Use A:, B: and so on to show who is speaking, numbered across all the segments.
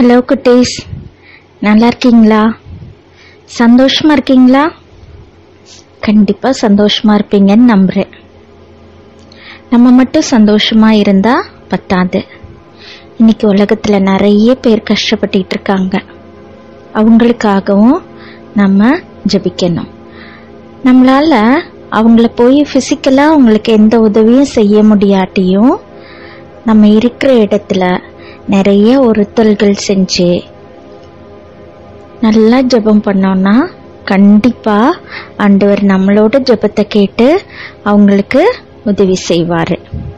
A: hello குட்டீஸ் நல்லா இருக்கீங்களா சந்தோஷமா இருக்கீங்களா கண்டிப்பா சந்தோஷமா இருப்பீங்கன்னு நம்புறேன் நம்ம மட்டும் சந்தோஷமா இருந்தா பத்தாது இன்னைக்கு உலகத்துல நிறைய பேர் கஷ்டப்பட்டுட்டு இருக்காங்க அவங்களுக்காகவும் நம்ம ஜெபிக்கணும் நம்மளால அவங்கள போய் பிசிக்கலா அவங்களுக்கு எந்த உதவியும் செய்ய முடியாட்டியும் நம்ம இருக்கிற இடத்துல நிறைய ஒருத்தல்கள் செஞ்சு நல்லா ஜெபம் பண்ணோம்னா கண்டிப்பா ஆண்டவர் நம்மளோட ஜெபத்தை கேட்டு அவங்களுக்கு உதவி செய்வாரு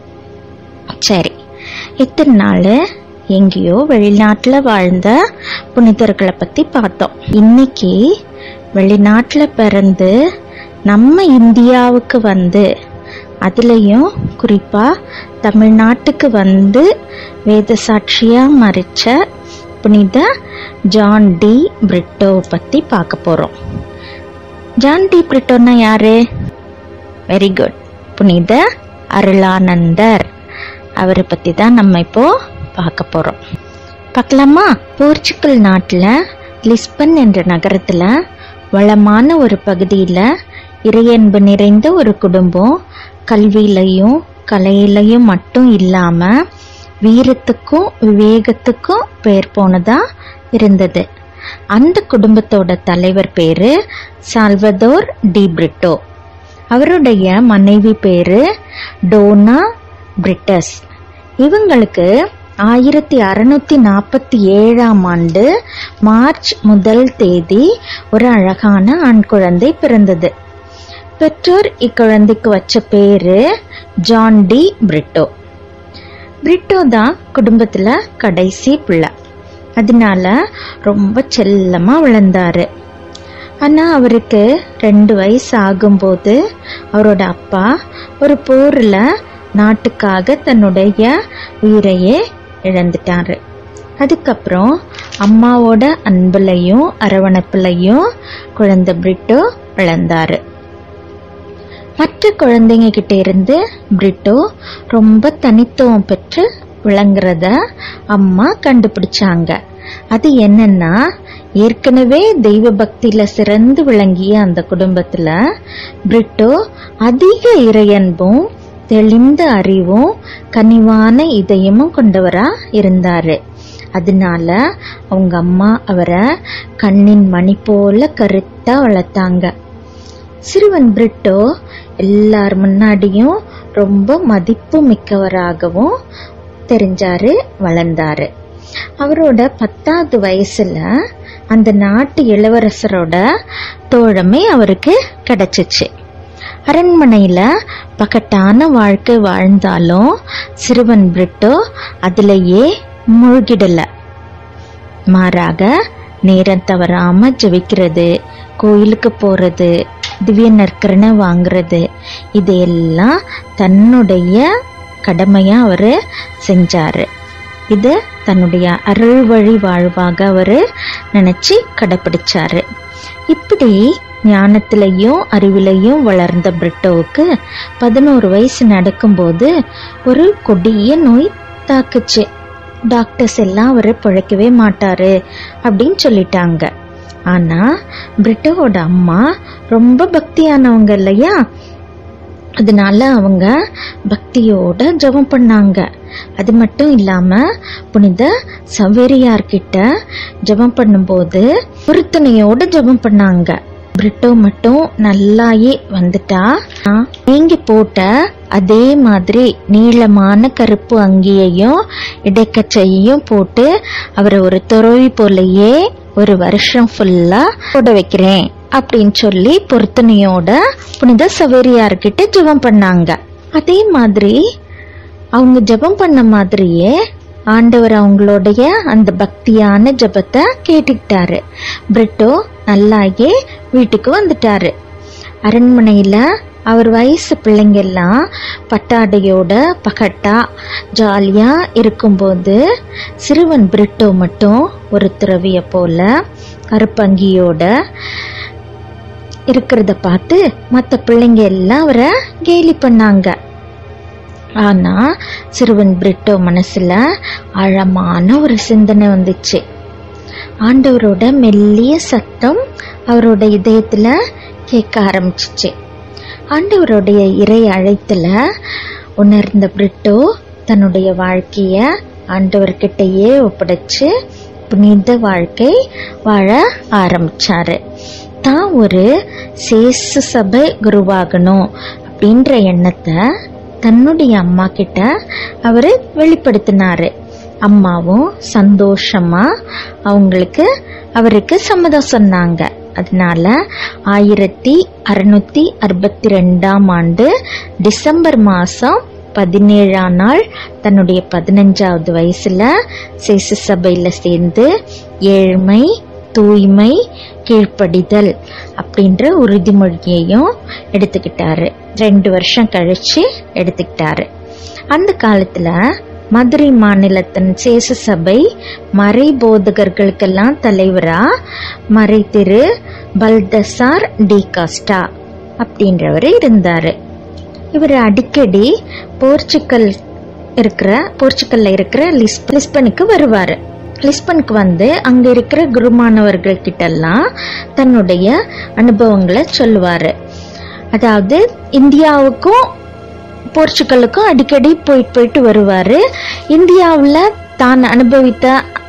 A: சரி இத்தனை நாள் எங்கேயோ வெளிநாட்டுல வாழ்ந்த புனிதர்களை பத்தி பார்த்தோம் இன்னைக்கு வெளிநாட்டுல பிறந்து நம்ம இந்தியாவுக்கு வந்து அதுலயும் குறிப்பா தமிழ்நாட்டுக்கு வந்து வேத சாட்சியா மறிச்ச புனித ஜான் டி பிரிட்டோ பத்தி பார்க்க போறோம் ஜான் டி பிரிட்டோன்னா யாரு வெரி குட் புனித அருளானந்தர் அவரை பத்தி தான் நம்ம இப்போ பார்க்க போறோம் பார்க்கலாமா போர்ச்சுகல் நாட்டுல லிஸ்பன் என்ற நகரத்துல வளமான ஒரு பகுதியில இறையன்பு நிறைந்த ஒரு குடும்பம் கல்வியிலையும் கலையிலையும் மட்டும் இல்லாம வீரத்துக்கும் விவேகத்துக்கும் பேர் போனதா இருந்தது அந்த குடும்பத்தோட தலைவர் பேரு சால்வதோர் டி பிரிட்டோ அவருடைய மனைவி பேரு டோனா பிரிட்டஸ் இவங்களுக்கு ஆயிரத்தி அறுநூத்தி நாற்பத்தி ஏழாம் ஆண்டு மார்ச் முதல் தேதி ஒரு அழகான ஆண் குழந்தை பிறந்தது பெற்றோர் இக்குழந்தைக்கு வச்ச பேரு ஜான் டி பிரிட்டோ பிரிட்டோ தான் குடும்பத்துல கடைசி பிள்ளை அதனால ரொம்ப செல்லமா வளர்ந்தாரு ஆனா அவருக்கு ரெண்டு வயசு ஆகும்போது அவரோட அப்பா ஒரு போர்ல நாட்டுக்காக தன்னுடைய உயிரையே இழந்துட்டாரு அதுக்கப்புறம் அம்மாவோட அன்புலையும் அரவணைப்புலையும் குழந்தை பிரிட்டோ வளர்ந்தாரு மற்ற குழந்தைங்க கிட்ட இருந்து பிரிட்டோ ரொம்ப தனித்துவம் பெற்று விளங்குறத அம்மா கண்டுபிடிச்சாங்க அது என்னன்னா ஏற்கனவே தெய்வ பக்தியில சிறந்து விளங்கிய அந்த குடும்பத்துல பிரிட்டோ அதிக இறையன்பும் தெளிந்த அறிவும் கனிவான இதயமும் கொண்டவரா இருந்தாரு அதனால அவங்க அம்மா அவரை கண்ணின் மணி போல கருத்தா வளர்த்தாங்க சிறுவன் பிரிட்டோ எல்லார் முன்னாடியும் ரொம்ப மதிப்பு மிக்கவராகவும் தெரிஞ்சாரு வளர்ந்தாரு அவரோட பத்தாவது வயசுல அந்த நாட்டு இளவரசரோட தோழமை அவருக்கு கிடைச்சிச்சு அரண்மனையில பகட்டான வாழ்க்கை வாழ்ந்தாலும் சிறுவன் பிரிட்டோ அதுலயே மூழ்கிடல மாறாக நேரம் தவறாம ஜெபிக்கிறது கோயிலுக்கு போறது திவ்ய நற்கரணை வாங்குறது இதையெல்லாம் தன்னுடைய கடமையா அவரு செஞ்சாரு இது தன்னுடைய அருள் வழி வாழ்வாக அவரு நினைச்சு கடைப்பிடிச்சாரு இப்படி ஞானத்திலையும் அறிவிலையும் வளர்ந்த பிரிட்டோவுக்கு பதினோரு வயசு நடக்கும்போது ஒரு கொடிய நோய் தாக்குச்சு டாக்டர்ஸ் எல்லாம் அவரை பிழைக்கவே மாட்டாரு அப்படின்னு சொல்லிட்டாங்க ஆனா பிரிட்டோவோட அம்மா ரொம்ப பக்தியானவங்க இல்லையா அதனால அவங்க பக்தியோட ஜெபம் பண்ணாங்க அது மட்டும் இல்லாம புனித சவேரியார்கிட்ட ஜெபம் பண்ணும்போது பொருத்தனையோட ஜெபம் பண்ணாங்க பிரிட்டோ மட்டும் நல்லாயே வந்துட்டா நீங்கி போட்ட அதே மாதிரி நீளமான கருப்பு அங்கியையும் இடைக்கச்சையையும் போட்டு அவரை ஒரு துறவி போலயே ஒரு வருஷம் ஃபுல்லா போட வைக்கிறேன் அப்படின்னு சொல்லி பொருத்தனையோட புனித சவேரியார்கிட்ட ஜெபம் பண்ணாங்க அதே மாதிரி அவங்க ஜெபம் பண்ண மாதிரியே ஆண்டவர் அவங்களுடைய அந்த பக்தியான ஜெபத்தை கேட்டுக்கிட்டாரு பிரிட்டோ நல்லாயே வீட்டுக்கு வந்துட்டாரு அரண்மனையில அவர் வயசு பிள்ளைங்க எல்லாம் பட்டாடையோட பகட்டா ஜாலியா இருக்கும்போது சிறுவன் பிரிட்டோ மட்டும் ஒரு துறவிய போல கருப்பங்கியோட இருக்கிறத பார்த்து மற்ற பிள்ளைங்க எல்லாம் அவரை கேலி பண்ணாங்க ஆனா சிறுவன் பிரிட்டோ மனசுல ஆழமான ஒரு சிந்தனை வந்துச்சு ஆண்டவரோட மெல்லிய சத்தம் அவரோட இதயத்துல கேட்க ஆரம்பிச்சிச்சு ஆண்டவருடைய இறை அழைத்துல உணர்ந்த பிரிட்டோ தன்னுடைய வாழ்க்கைய ஆண்டவர்கிட்டயே ஒப்படைச்சு புனித வாழ்க்கை வாழ ஆரம்பிச்சாரு தான் ஒரு சேசு சபை குருவாகணும் அப்படின்ற எண்ணத்தை தன்னுடைய அம்மா கிட்ட அவரு வெளிப்படுத்தினாரு அம்மாவும் சந்தோஷமா அவங்களுக்கு அவருக்கு சம்மதம் சொன்னாங்க அதனால ஆயிரத்தி அறுநூத்தி அறுபத்தி ரெண்டாம் ஆண்டு டிசம்பர் மாசம் பதினேழாம் நாள் தன்னுடைய பதினஞ்சாவது வயசுல சேசு சபையில சேர்ந்து ஏழ்மை தூய்மை கீழ்ப்படிதல் அப்படின்ற உறுதிமொழியையும் எடுத்துக்கிட்டாரு ரெண்டு வருஷம் கழிச்சு எடுத்துக்கிட்டாரு அந்த காலத்துல மதுரை மாநிலத்தின் சேச சபை மறை போதகர்களுக்கெல்லாம் தலைவரா மறை திரு பல்தசார் டி காஸ்டா அப்படின்றவர் இருந்தாரு இவர் அடிக்கடி போர்ச்சுக்கல் இருக்கிற போர்ச்சுக்கல்ல இருக்கிற லிஸ் லிஸ்பனுக்கு வருவாரு லிஸ்பனுக்கு வந்து அங்க இருக்கிற குருமானவர்கள் கிட்டெல்லாம் தன்னுடைய அனுபவங்களை சொல்லுவாரு அதாவது இந்தியாவுக்கும் போர்ச்சுகலுக்கும் அடிக்கடி போயிட்டு போயிட்டு வருவாரு இந்தியாவில் தான் அனுபவித்த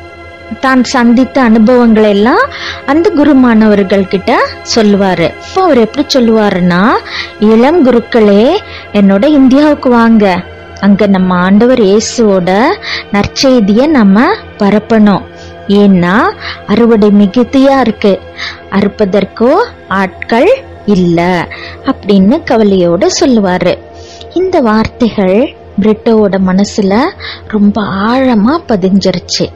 A: தான் சந்தித்த அனுபவங்களை எல்லாம் அந்த குருமானவர்கள் கிட்ட சொல்லுவாரு இப்போ அவர் எப்படி சொல்லுவாருன்னா இளம் குருக்களே என்னோட இந்தியாவுக்கு வாங்க அங்க நம்ம ஆண்டவர் இயேசுவோட நற்செய்திய நம்ம பரப்பணும் ஏன்னா அறுவடை மிகுதியா இருக்கு அறுப்பதற்கோ ஆட்கள் இல்ல அப்படின்னு கவலையோட சொல்லுவாரு இந்த வார்த்தைகள் பிரிட்டோவோட மனசுல ரொம்ப ஆழமா பதிஞ்சிருச்சு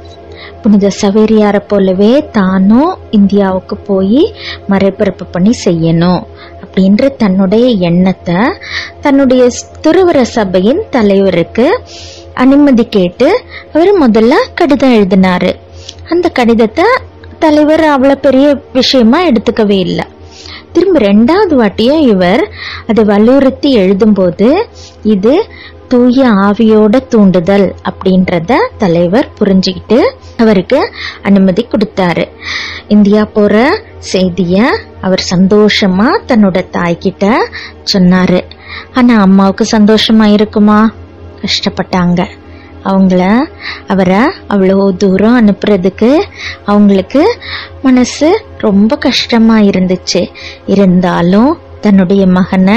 A: புனித சவேரியாரை போலவே தானும் இந்தியாவுக்கு போய் மறைபரப்பு பண்ணி செய்யணும் அப்படின்ற தன்னுடைய எண்ணத்தை தன்னுடைய துருவர சபையின் தலைவருக்கு அனுமதி கேட்டு அவர் முதல்ல கடிதம் எழுதினாரு அந்த கடிதத்தை தலைவர் அவ்வளோ பெரிய விஷயமா எடுத்துக்கவே இல்லை திரும்ப ரெண்டாவது வாட்டியும் இவர் அதை வலியுறுத்தி எழுதும்போது இது தூய ஆவியோட தூண்டுதல் அப்படின்றத தலைவர் புரிஞ்சுக்கிட்டு அவருக்கு அனுமதி கொடுத்தாரு இந்தியா போற செய்திய அவர் சந்தோஷமா தன்னோட தாய்கிட்ட சொன்னாரு ஆனா அம்மாவுக்கு சந்தோஷமா இருக்குமா கஷ்டப்பட்டாங்க அவங்கள அவரை அவ்வளோ தூரம் அனுப்புறதுக்கு அவங்களுக்கு மனசு ரொம்ப கஷ்டமா இருந்துச்சு இருந்தாலும் தன்னுடைய மகனை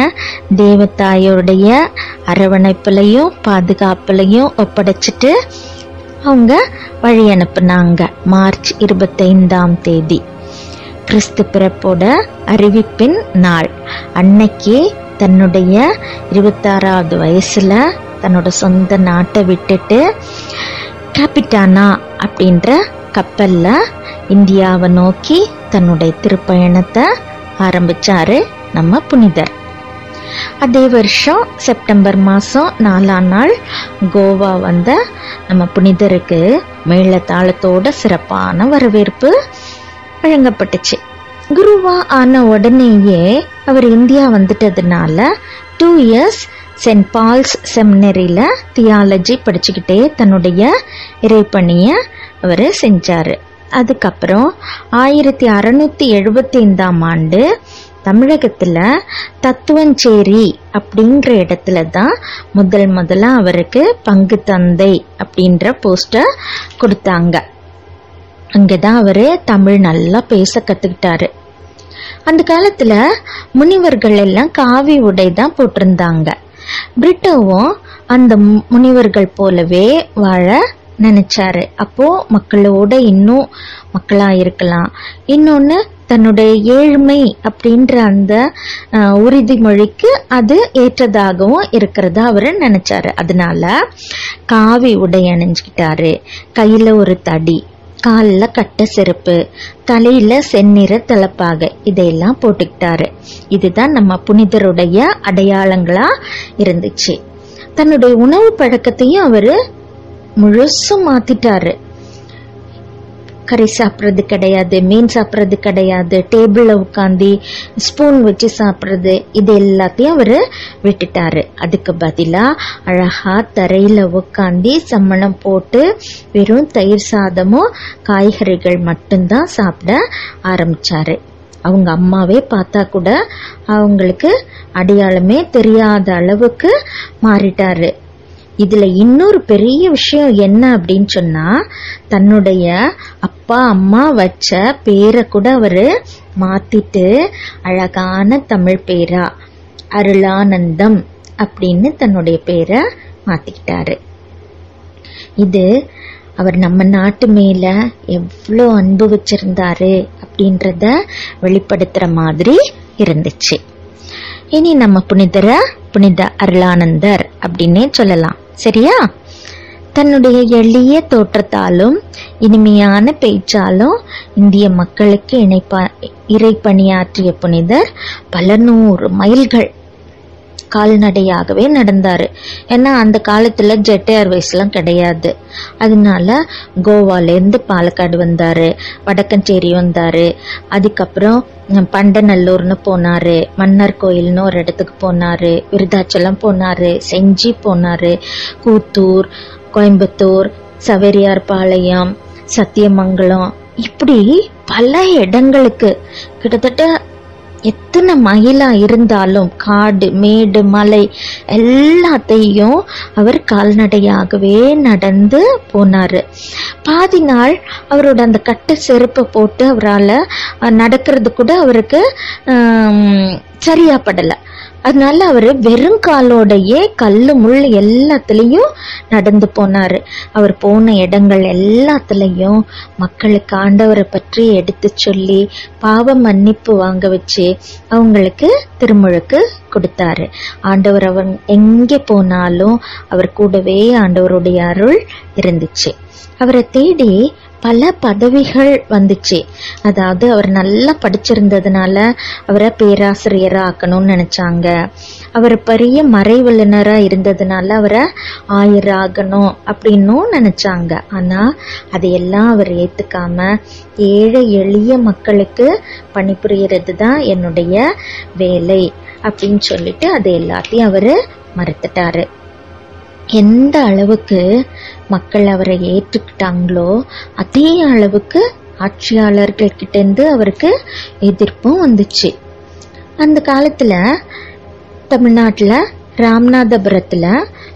A: தேவதாயோடைய அரவணைப்புலையும் பாதுகாப்புலையும் ஒப்படைச்சிட்டு அவங்க வழி அனுப்புனாங்க மார்ச் இருபத்தைந்தாம் தேதி கிறிஸ்து பிறப்போட அறிவிப்பின் நாள் அன்னைக்கு தன்னுடைய இருபத்தாறாவது வயசுல தன்னோட சொந்த நாட்டை விட்டுட்டு கேபிட்டானா அப்படின்ற கப்பல்ல இந்தியாவை நோக்கி தன்னுடைய திருப்பயணத்தை ஆரம்பிச்சாரு நம்ம புனிதர் அதே வருஷம் செப்டம்பர் மாதம் நாலாம் நாள் கோவா வந்த நம்ம புனிதருக்கு மேளதாளத்தோட சிறப்பான வரவேற்பு வழங்கப்பட்டுச்சு குருவா ஆன உடனேயே அவர் இந்தியா வந்துட்டதுனால டூ இயர்ஸ் சென்ட் பால்ஸ் செமினரியில் தியாலஜி படிச்சுக்கிட்டே தன்னுடைய இறைப்பணியை அவர் செஞ்சார் அதுக்கப்புறம் ஆயிரத்தி அறுநூத்தி எழுபத்தி ஐந்தாம் ஆண்டு தமிழகத்தில் தத்துவஞ்சேரி அப்படிங்கிற இடத்துல தான் முதல் முதல்ல அவருக்கு பங்கு தந்தை அப்படின்ற போஸ்டர் கொடுத்தாங்க அங்கே தான் அவர் தமிழ் நல்லா பேச கற்றுக்கிட்டாரு அந்த காலத்தில் முனிவர்கள் எல்லாம் காவி உடை தான் போட்டிருந்தாங்க பிரிட்டோவும் அந்த முனிவர்கள் போலவே வாழ நினைச்சாரு அப்போ மக்களோட இன்னும் மக்களா இருக்கலாம் இன்னொன்னு தன்னுடைய ஏழ்மை அப்படின்ற அந்த உறுதிமொழிக்கு அது ஏற்றதாகவும் இருக்கிறதா அவரு நினைச்சாரு அதனால காவி உடை அணிஞ்சுக்கிட்டாரு கையில ஒரு தடி காலில் கட்ட செருப்பு தலையில செந்நிற தலப்பாக இதையெல்லாம் போட்டுக்கிட்டாரு இதுதான் நம்ம புனிதருடைய அடையாளங்களா இருந்துச்சு தன்னுடைய உணவு பழக்கத்தையும் அவரு முழுசும் மாத்திட்டாரு கறி சாப்பிட்றது கிடையாது மீன் சாப்பிட்றது கிடையாது டேபிளில் உட்காந்து ஸ்பூன் வச்சு சாப்பிட்றது இது எல்லாத்தையும் அவர் விட்டுட்டாரு அதுக்கு பதிலாக அழகா தரையில் உட்காந்து சம்மணம் போட்டு வெறும் தயிர் சாதமும் காய்கறிகள் மட்டும்தான் சாப்பிட ஆரம்பிச்சாரு அவங்க அம்மாவே பார்த்தா கூட அவங்களுக்கு அடையாளமே தெரியாத அளவுக்கு மாறிட்டாரு இதுல இன்னொரு பெரிய விஷயம் என்ன அப்படின்னு சொன்னா தன்னுடைய அப்பா அம்மா வச்ச பேரை கூட அவரு மாத்திட்டு அழகான தமிழ் பேரா அருளானந்தம் அப்படின்னு தன்னுடைய பேரை மாத்திக்கிட்டாரு இது அவர் நம்ம நாட்டு மேல எவ்வளோ அன்பு வச்சிருந்தாரு அப்படின்றத வெளிப்படுத்துற மாதிரி இருந்துச்சு இனி நம்ம புனிதர புனித அருளானந்தர் அப்படின்னே சொல்லலாம் சரியா தன்னுடைய எளிய தோற்றத்தாலும் இனிமையான பேச்சாலும் இந்திய மக்களுக்கு இணைப்பா இறைப்பணியாற்றிய புனிதர் பல நூறு மைல்கள் கால்நடையாகவே நடந்தாரு ஏன்னா அந்த காலத்துல ஜெட் ஏர்வேஸ்லாம் கிடையாது அதனால கோவாலேருந்து பாலக்காடு வந்தாரு வடக்கஞ்சேரி வந்தாரு அதுக்கப்புறம் உம், பண்டநல்லூர்னு போனாரு மன்னர் கோயில்னு ஒரு இடத்துக்கு போனாரு விருதாச்சலம் போனாரு செஞ்சி போனாரு கூத்தூர் கோயம்புத்தூர் சவேரியார் பாளையம் சத்தியமங்கலம் இப்படி பல இடங்களுக்கு கிட்டத்தட்ட எத்தனை மயிலா இருந்தாலும் காடு மேடு மலை எல்லாத்தையும் அவர் கால்நடையாகவே நடந்து போனாரு பாதி நாள் அவரோட அந்த கட்டு செருப்பை போட்டு அவரால் நடக்கிறது கூட அவருக்கு ஆம், சரியா படலை அதனால அவர் வெறும் காலோடையே கல்லு முள் எல்லாத்துலேயும் நடந்து போனாரு அவர் போன இடங்கள் எல்லாத்துலேயும் மக்களுக்கு ஆண்டவரை பற்றி எடுத்து சொல்லி பாவ மன்னிப்பு வாங்க வச்சு அவங்களுக்கு திருமுழுக்கு கொடுத்தாரு ஆண்டவர் அவர் எங்கே போனாலும் அவர் கூடவே ஆண்டவருடைய அருள் இருந்துச்சு அவரை தேடி பல பதவிகள் வந்துச்சு அதாவது அவர் நல்லா படிச்சிருந்ததுனால அவரை பேராசிரியரா ஆக்கணும்னு நினைச்சாங்க அவர் பெரிய மறை வல்லுனரா இருந்ததுனால அவரை ஆயராகணும் அப்படின்னும் நினைச்சாங்க ஆனா அதையெல்லாம் அவர் ஏத்துக்காம ஏழை எளிய மக்களுக்கு பணிபுரியறது தான் என்னுடைய வேலை அப்படின்னு சொல்லிட்டு அது எல்லாத்தையும் அவரு மறுத்துட்டாரு எந்த அளவுக்கு மக்கள் அவரை ஏற்றுக்கிட்டாங்களோ அதே அளவுக்கு ஆட்சியாளர்கள் கிட்ட இருந்து அவருக்கு எதிர்ப்பும் வந்துச்சு அந்த காலத்துல தமிழ்நாட்டுல ராமநாதபுரத்துல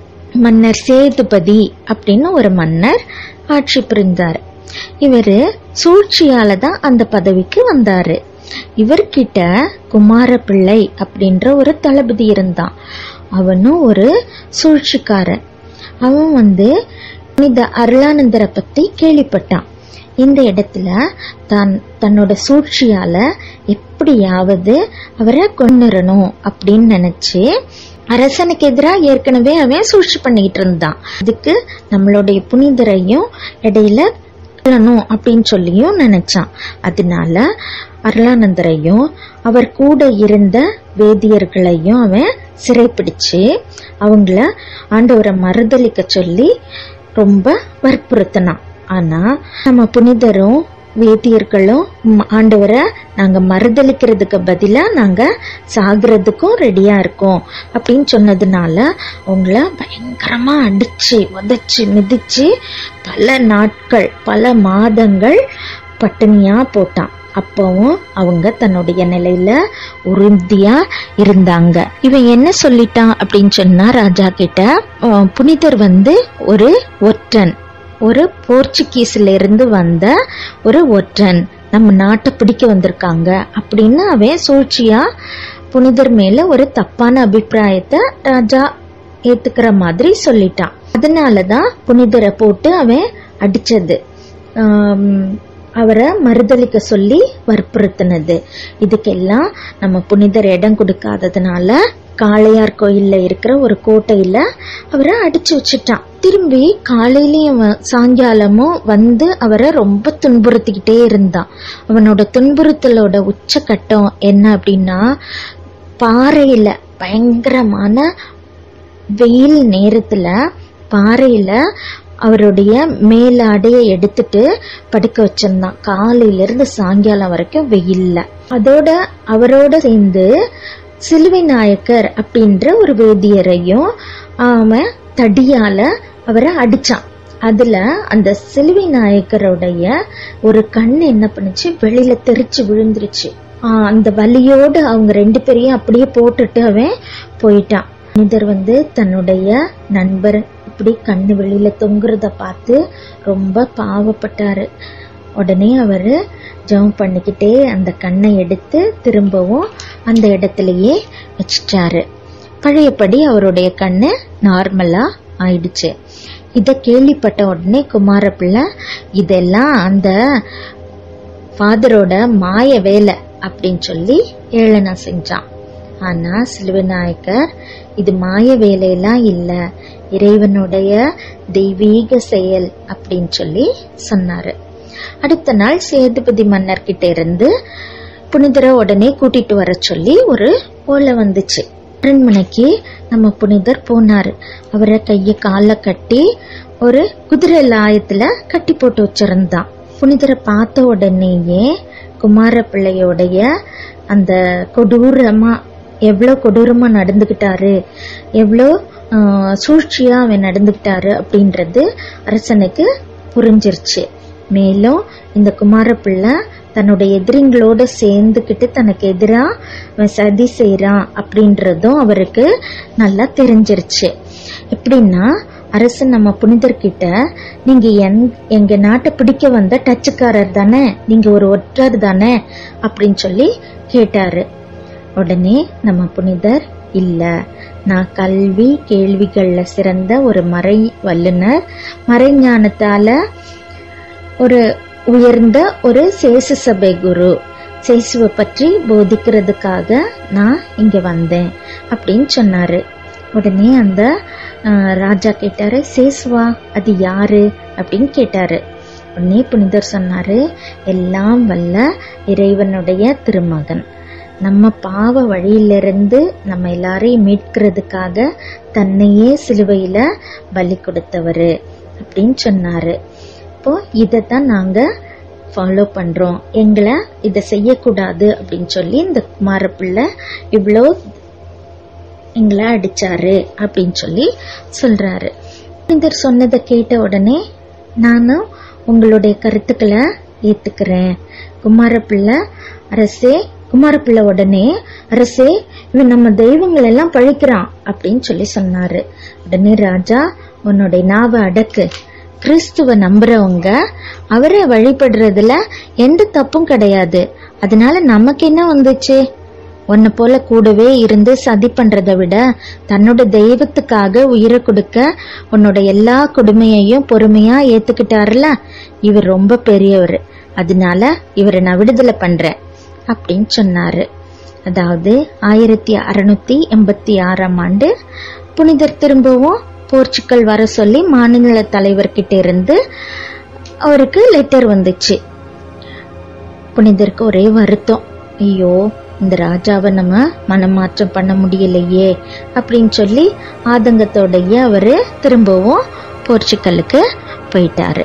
A: மன்னர் சேதுபதி அப்படின்னு ஒரு மன்னர் ஆட்சி புரிந்தார் இவரு சூழ்ச்சியால தான் அந்த பதவிக்கு வந்தாரு இவர்கிட்ட குமாரபிள்ளை அப்படின்ற ஒரு தளபதி இருந்தான் அவனும் ஒரு சூழ்ச்சிக்காரன் அவன் வந்து புனித அருளானந்தரை பத்தி கேள்விப்பட்டான் இந்த இடத்துல தான் தன்னோட சூழ்ச்சியால எப்படியாவது அவரை கொண்டுறணும் அப்படின்னு நினைச்சு அரசனுக்கு எதிராக ஏற்கனவே அவன் சூழ்ச்சி பண்ணிக்கிட்டு இருந்தான் அதுக்கு நம்மளுடைய புனிதரையும் இடையில கொல்லணும் அப்படின்னு சொல்லியும் நினைச்சான் அதனால அருளானந்தரையும் அவர் கூட இருந்த வேதியர்களையும் அவன் சிறைப்பிடிச்சு அவங்கள ஆண்டவரை மறுதளிக்க சொல்லி ரொம்ப வற்புறுத்தினான் ஆனா நம்ம புனிதரும் வேதியர்களும் ம், ஆண்டவரை நாங்க மறுதளிக்கிறதுக்கு பதிலா நாங்க சாகுறதுக்கும் ரெடியா இருக்கோம் அப்படின்னு சொன்னதுனால அவங்கள பயங்கரமா அடிச்சு உதைச்சு மிதிச்சு பல நாட்கள் பல மாதங்கள் பட்டினியா போட்டான் அப்பவும் அவங்க தன்னுடைய நிலையில உறுதியா இருந்தாங்க இவன் என்ன சொல்லிட்டான் அப்படின்னு சொன்னா ராஜா கிட்ட அஹ், புனிதர் வந்து ஒரு ஒற்றன் ஒரு போர்ச்சுகீஸ்ல இருந்து வந்த ஒரு ஒற்றன் நம்ம நாட்டை பிடிக்க வந்திருக்காங்க அப்படின்னு அவன் சூழ்ச்சியா புனிதர் மேல ஒரு தப்பான அபிப்பிராயத்தை ராஜா ஏத்துக்கிற மாதிரி சொல்லிட்டான் அதனாலதான் புனிதரை போட்டு அவன் அடிச்சது ஆம், அவரை மறுதளிக்க சொல்லி வற்புறுத்தினது இதுக்கெல்லாம் நம்ம புனிதர் இடம் கொடுக்காததுனால காளையார் கோயில்ல இருக்கிற ஒரு கோட்டையில அவரை அடிச்சு வச்சுட்டான் திரும்பி காலையிலயும் வ- சாயங்காலமும் வந்து அவரை ரொம்ப துன்புறுத்திக்கிட்டே இருந்தான் அவனோட துன்புறுத்தலோட உச்சக்கட்டம் என்ன அப்படின்னா பாறையில பயங்கரமான வெயில் நேரத்துல பாறையில அவருடைய மேலாடையை எடுத்துட்டு படுக்க வச்சிருந்தான் காலையில இருந்து சாயங்காலம் வரைக்கும் வெயில்ல அதோட அவரோட சேர்ந்து சிலுவை நாயக்கர் அப்படின்ற ஒரு வேதியரையும் அவன் தடியால அவரை அடிச்சான் அதுல அந்த சிலுவை நாயக்கருடைய ஒரு கண் என்ன பண்ணுச்சு வெளியில தெரிச்சு விழுந்துருச்சு ஆஹ் அந்த வலியோட அவங்க ரெண்டு பேரையும் அப்படியே போட்டுட்டு அவன் போயிட்டான் மனிதர் வந்து தன்னுடைய நண்பர் இப்படி கண்ணு வெளியில தொங்குறத பார்த்து ரொம்ப பாவப்பட்டாரு உடனே அவரு ஜெபம் பண்ணிக்கிட்டே அந்த கண்ணை எடுத்து திரும்பவும் அந்த இடத்துலயே வச்சிட்டாரு பழையபடி அவருடைய கண்ணு நார்மலா ஆயிடுச்சு இத கேள்விப்பட்ட உடனே குமாரப்பிள்ளை இதெல்லாம் அந்த ஃபாதரோட மாய வேலை அப்படின்னு சொல்லி ஏளனா செஞ்சான் ஆனா சிலுவை நாயக்கர் இது மாய வேலையெல்லாம் இல்ல இறைவனுடைய தெய்வீக செயல் அப்படின்னு சொல்லி சொன்னாரு அடுத்த நாள் சேதுபதி மன்னர் கிட்ட இருந்து புனிதரை உடனே கூட்டிட்டு வர சொல்லி ஒரு ஓலை வந்துச்சு அரண்மனைக்கு நம்ம புனிதர் போனாரு அவரை கைய கால கட்டி ஒரு குதிரை லாயத்துல கட்டி போட்டு வச்சிருந்தான் புனிதரை பார்த்த உடனேயே குமார பிள்ளையோடைய அந்த கொடூரமா எவ்வளோ கொடூரமா நடந்துகிட்டாரு எவ்வளோ ஆஹ், சூழ்ச்சியா அவன் நடந்துகிட்டாரு அப்படின்றது அரசனுக்கு புரிஞ்சிருச்சு மேலும் இந்த குமாரப்பிள்ளை தன்னுடைய எதிரிங்களோட சேர்ந்துக்கிட்டு தனக்கு எதிரா அவன் சதி செய்றான் அப்படின்றதும் அவருக்கு நல்லா தெரிஞ்சிருச்சு எப்படின்னா அரசன் நம்ம புனிதர்கிட்ட நீங்க என் எங்க நாட்டை பிடிக்க வந்த டச்சுக்காரர் தானே நீங்க ஒரு ஒற்றர் தானே அப்படின்னு சொல்லி கேட்டாரு உடனே நம்ம புனிதர் இல்ல நான் கல்வி கேள்விகள்ல சிறந்த ஒரு மறை வல்லுனர் மறைஞானத்தால ஒரு உயர்ந்த ஒரு சேசு சபை குரு சேசுவை பற்றி போதிக்கிறதுக்காக நான் இங்க வந்தேன் அப்படின்னு சொன்னாரு உடனே அந்த ஆஹ், ராஜா கேட்டாரு சேசுவா அது யாரு அப்படின்னு கேட்டாரு உடனே புனிதர் சொன்னாரு எல்லாம் வல்ல இறைவனுடைய திருமகன் நம்ம பாவ வழியிலிருந்து நம்ம எல்லாரையும் மீட்கிறதுக்காக தன்னையே சிலுவையில பலி கொடுத்தவரு அப்படின்னு சொன்னாரு இப்போ இதைத்தான் நாங்க ஃபாலோ பண்றோம் எங்களை இதை செய்யக்கூடாது அப்படின்னு சொல்லி இந்த குமாரப்பிள்ளை இவ்வளோ எங்களை அடிச்சாரு அப்படின்னு சொல்லி சொல்றாரு புனிதர் சொன்னதை கேட்ட உடனே நானும் உங்களுடைய கருத்துக்களை ஏத்துக்கிறேன் குமாரப்பிள்ளை அரசே குமாரப்பிள்ளை உடனே அரசே இவன் நம்ம தெய்வங்கள் எல்லாம் பழிக்கிறான் அப்படின்னு சொல்லி சொன்னாரு உடனே ராஜா உன்னுடைய நாவை அடக்கு கிறிஸ்துவ நம்புறவங்க அவரை வழிபடுறதுல எந்த தப்பும் கிடையாது அதனால நமக்கு என்ன வந்துச்சு உன்னை போல கூடவே இருந்து சதி பண்றதை விட தன்னோட தெய்வத்துக்காக உயிரை கொடுக்க உன்னோட எல்லா கொடுமையையும் பொறுமையா ஏத்துக்கிட்டாருல இவர் ரொம்ப பெரியவர் அதனால இவரை நான் விடுதலை பண்றேன் அப்படின்னு சொன்னாரு அதாவது ஆயிரத்தி அறுநூத்தி எண்பத்தி ஆறாம் ஆண்டு புனிதர் திரும்பவும் போர்ச்சுக்கல் வர சொல்லி மாநில தலைவர்கிட்ட இருந்து அவருக்கு லெட்டர் வந்துச்சு புனிதருக்கு ஒரே வருத்தம் ஐயோ இந்த ராஜாவை நம்ம மனமாற்றம் பண்ண முடியலையே அப்படின்னு சொல்லி ஆதங்கத்தோடயே அவரு திரும்பவும் போர்ச்சுக்கலுக்கு போயிட்டாரு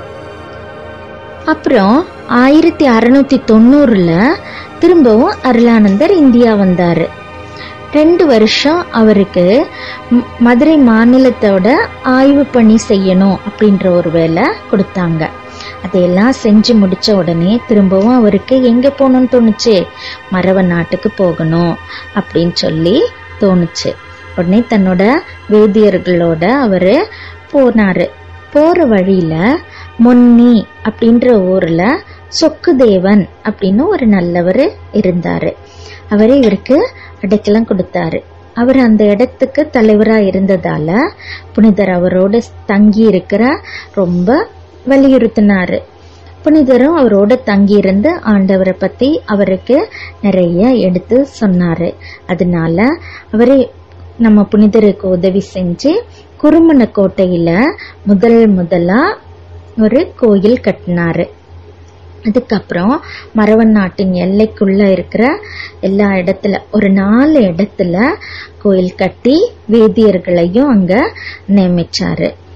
A: அப்புறம் ஆயிரத்தி அறுநூத்தி தொண்ணூறுல திரும்பவும் அருளானந்தர் இந்தியா வந்தாரு ரெண்டு வருஷம் அவருக்கு ம்- மதுரை மாநிலத்தோட ஆய்வு பணி செய்யணும் அப்படின்ற ஒரு வேலை கொடுத்தாங்க அதையெல்லாம் செஞ்சு முடிச்ச உடனே திரும்பவும் அவருக்கு எங்க போகணும்னு தோணுச்சு மரவ நாட்டுக்கு போகணும் அப்படின்னு சொல்லி தோணுச்சு உடனே தன்னோட வேதியர்களோட அவரு போனாரு போற வழியில மொன்னி அப்படின்ற ஊர்ல சொக்குதேவன் அப்படின்னு ஒரு நல்லவர் இருந்தாரு அவரு இவருக்கு அடைக்கலம் கொடுத்தாரு அவர் அந்த இடத்துக்கு தலைவரா இருந்ததால புனிதர் அவரோட தங்கி இருக்கிற ரொம்ப வலியுறுத்தினாரு புனிதரும் அவரோட தங்கி இருந்து ஆண்டவரை பத்தி அவருக்கு நிறைய எடுத்து சொன்னாரு அதனால அவரு நம்ம புனிதருக்கு உதவி செஞ்சு குருமண கோட்டையில முதல் முதலா ஒரு கோயில் கட்டினாரு அதுக்கப்புறம் மரவன் நாட்டின் எல்லைக்குள்ள இருக்கிற எல்லா இடத்துல ஒரு நாலு இடத்துல கோயில் கட்டி வேதியர்களையும் அங்க நியமிச்சாரு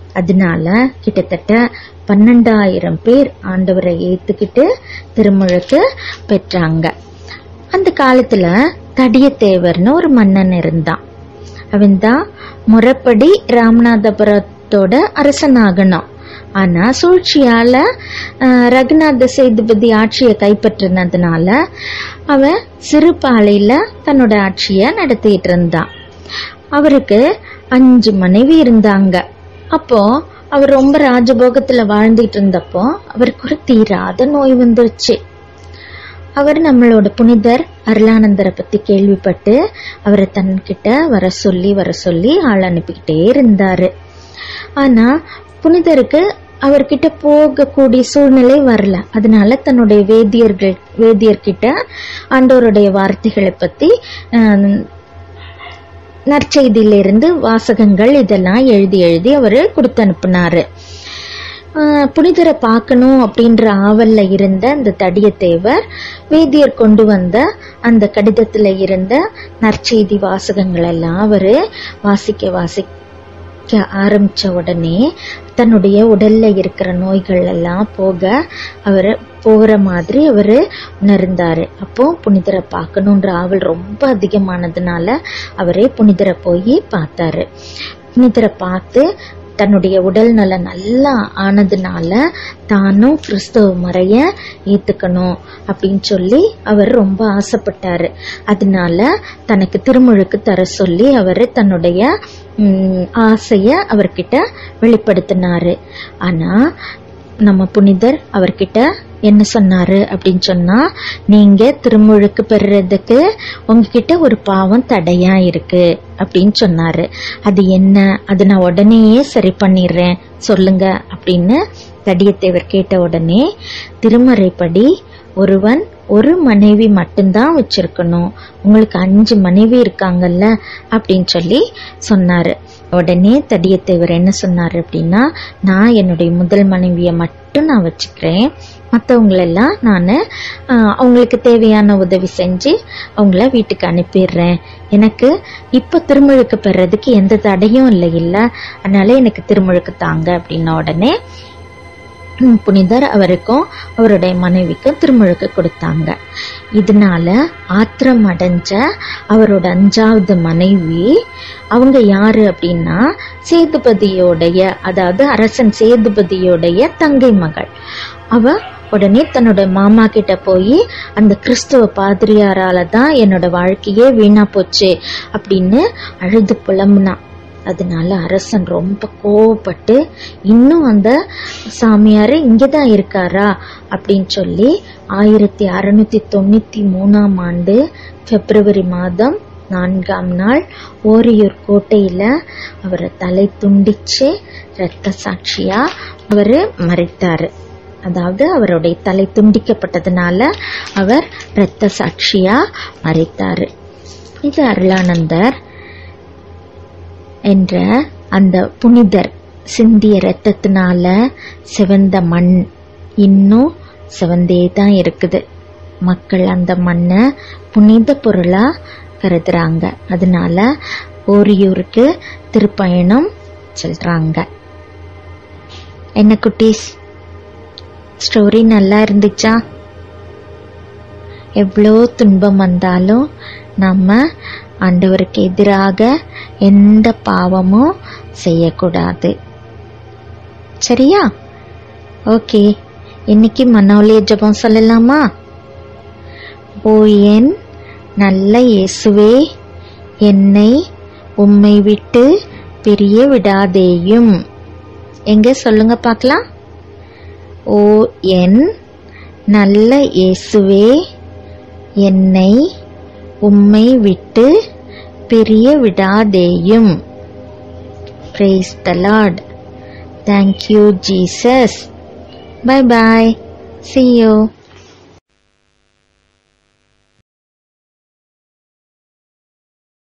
A: அதனால கிட்டத்தட்ட பன்னெண்டாயிரம் பேர் ஆண்டவரை ஏத்துக்கிட்டு திருமுழுக்கு பெற்றாங்க அந்த காலத்துல தடியத்தேவர்னு ஒரு மன்னன் இருந்தான் அவன்தான் முறைப்படி ராமநாதபுரத்தோட அரசனாகணும் ஆனா சூழ்ச்சியால அஹ், ரகுநாத சேதுபதி ஆட்சியை கைப்பற்றினதுனால அவன் சிறுபாலையில தன்னோட ஆட்சியை நடத்திட்டு இருந்தான் அவருக்கு அஞ்சு மனைவி இருந்தாங்க அப்போ அவர் ரொம்ப ராஜபோகத்துல வாழ்ந்துட்டு இருந்தப்போ அவருக்கு ஒரு தீராத நோய் வந்துருச்சு அவர் நம்மளோட புனிதர் அருளானந்தரை பத்தி கேள்விப்பட்டு அவரை தன்கிட்ட வர சொல்லி வர சொல்லி ஆள் அனுப்பிக்கிட்டே இருந்தாரு ஆனா புனிதருக்கு அவர்கிட்ட போகக்கூடிய சூழ்நிலை வரல அதனால தன்னுடைய வேதியர்கள் வேதியர்கிட்ட ஆண்டவருடைய வார்த்தைகளை பத்தி ஆஹ், நற்செய்தியிலிருந்து வாசகங்கள் இதெல்லாம் எழுதி எழுதி அவர் கொடுத்து அனுப்புனாரு ஆஹ் புனிதரை பார்க்கணும் அப்படின்ற ஆவல்ல இருந்த அந்த தடியத்தேவர் வேதியர் கொண்டு வந்த அந்த கடிதத்துல இருந்த நற்செய்தி வாசகங்கள் எல்லாம் அவரு வாசிக்க வாசிக்க ஆரம்பிச்ச உடனே தன்னுடைய உடல்ல இருக்கிற நோய்கள் எல்லாம் போக அவர் போகிற மாதிரி அவர் உணர்ந்தாரு அப்போ புனிதரை பார்க்கணுன்ற ஆவல் ரொம்ப அதிகமானதுனால அவரே புனிதரை போய் பார்த்தாரு புனிதரை பார்த்து தன்னுடைய உடல் நலம் நல்லா ஆனதுனால தானும் கிறிஸ்தவ முறைய ஏத்துக்கணும் அப்படின்னு சொல்லி அவர் ரொம்ப ஆசைப்பட்டாரு அதனால தனக்கு திருமுழுக்கு தர சொல்லி அவர் தன்னுடைய ம், ஆசைய அவர்கிட்ட வெளிப்படுத்தினாரு ஆனா நம்ம புனிதர் அவர்கிட்ட என்ன சொன்னாரு அப்படின்னு சொன்னா நீங்க திருமுழுக்கு பெறுறதுக்கு உங்ககிட்ட ஒரு பாவம் தடையா இருக்கு அப்படின்னு சொன்னாரு அது என்ன அது நான் உடனேயே சரி பண்ணிடுறேன் சொல்லுங்க அப்படின்னு தடியத்தேவர் கேட்ட உடனே திருமறைப்படி ஒருவன் ஒரு மனைவி மட்டும்தான் வச்சிருக்கணும் உங்களுக்கு அஞ்சு மனைவி இருக்காங்கல்ல அப்படின்னு சொல்லி சொன்னாரு உடனே தடியத்தேவர் என்ன சொன்னாரு அப்படின்னா நான் என்னுடைய முதல் மனைவியை மட்டும் நான் வச்சுக்கிறேன் மற்றவங்களெல்லாம் நான் அவங்களுக்கு தேவையான உதவி செஞ்சு அவங்கள வீட்டுக்கு அனுப்பிடுறேன் எனக்கு இப்போ திருமுழுக்கு பெறதுக்கு எந்த தடையும் இல்லை இல்லை அதனால எனக்கு திருமுழுக்கு தாங்க அப்படின்ன உடனே ம், புனிதர் அவருக்கும் அவருடைய மனைவிக்கும் திருமுழுக்கு கொடுத்தாங்க இதனால ஆத்திரம் அடைஞ்ச அவரோட அஞ்சாவது மனைவி அவங்க யாரு அப்படின்னா சேதுபதியோடைய அதாவது அரசன் சேதுபதியோடைய தங்கை மகள் அவ உடனே தன்னோட மாமா கிட்ட போய் அந்த கிறிஸ்துவ பாதிரியாரால தான் என்னோட வாழ்க்கையே வீணா போச்சு அப்படின்னு அழுது புலம்புனா அதனால அரசன் ரொம்ப கோவப்பட்டு இன்னும் அந்த சாமியார் இங்கே தான் இருக்காரா அப்படின்னு சொல்லி ஆயிரத்தி அறுநூத்தி தொண்ணூத்தி மூணாம் ஆண்டு பிப்ரவரி மாதம் நான்காம் நாள் ஓரியூர் கோட்டையில அவரை தலை துண்டிச்சு இரத்த சாட்சியா அவரு மறைத்தாரு அதாவது அவருடைய தலை துண்டிக்கப்பட்டதுனால அவர் இரத்த சாட்சியா மறைத்தாரு இது அருளானந்தர் என்ற அந்த புனிதர் சிந்திய இரத்தத்தினால சிவந்த மண் இன்னும் சிவந்தே தான் இருக்குது மக்கள் அந்த மண்ணை புனித பொருளா கருதுறாங்க அதனால ஓரியூருக்கு திருப்பயணம் செல்றாங்க என்ன குட்டீஸ் ஸ்டோரி நல்லா இருந்துச்சா எவ்வளோ துன்பம் வந்தாலும் நம்ம ஆண்டவருக்கு எதிராக எந்த பாவமும் செய்யக்கூடாது சரியா ஓகே இன்னைக்கு மனோலிய ஜெபம் சொல்லலாமா ஓ என் நல்ல இயேசுவே என்னை உம்மை விட்டு பிரிய விடாதேயும் எங்க சொல்லுங்க பார்க்கலாம் ஓ என் நல்ல இயேசுவே என்னை உம்மை விட்டு பிரிய விடாதேயும் praise the lord thank you jesus bye bye see you